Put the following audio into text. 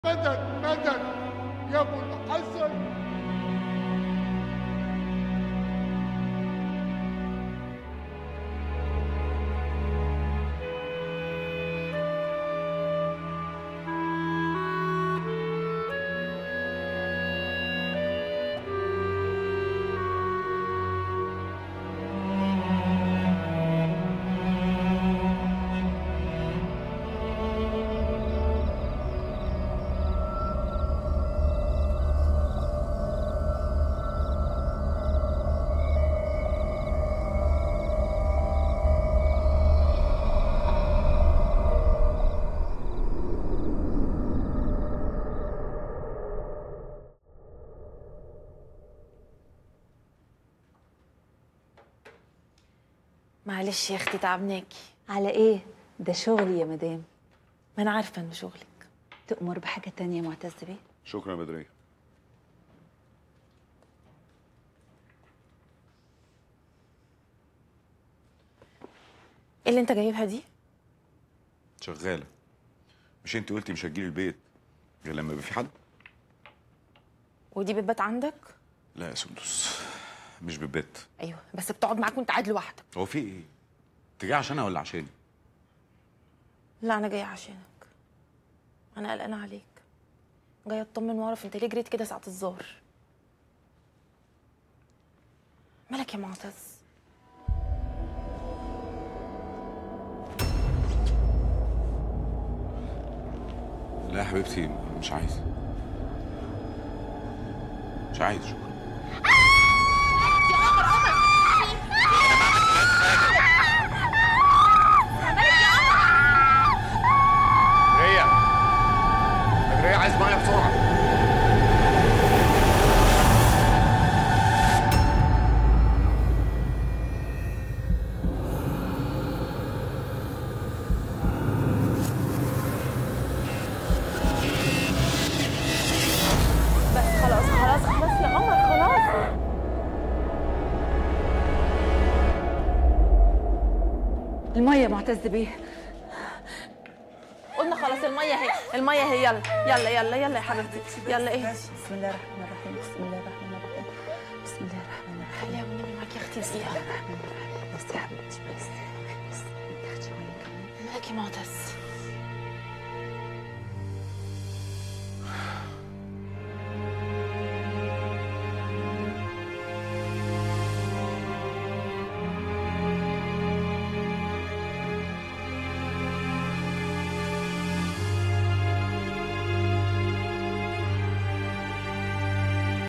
مدد مدد يا ابو الحسن معلش يا اختي تعبناكي على ايه ده شغلي يا مدام ما انا عارفه انه شغلك تأمر بحاجة تانية يا معتز بيه شكرا يا بدرية ايه اللي انت جايبها دي شغالة مش انت قلتي مش هتجيلي البيت غير لما يبقى في حد ودي بتبات عندك لا يا سندس مش بالبيت ايوه بس بتقعد معاك وانت قاعد لوحدك هو في ايه انت جاي عشانها ولا عشاني لا انا جايه عشانك انا قلقانه عليك جايه اطمن واعرف انت ليه جريت كده ساعه الظهر مالك يا معتز لا يا حبيبتي مش عايز مش عايز شكرا بدرية بدرية عايز ميه بسرعة بس خلاص خلاص خلاص يا عمر خلاص المية يا معتز بيه قلنا خلاص الميه اهي الميه اهي يلا يلا يلا يلا يا حبيبتي يلا ايه بسم الله الرحمن الرحيم بسم الله الرحمن الرحيم بسم الله الرحمن الرحيم خليها والنبي معاك يا اختي دقيقه الرحمن الرحيم بس يا حبيبتي بس بس تاخدي مية كمان مالك يا معتز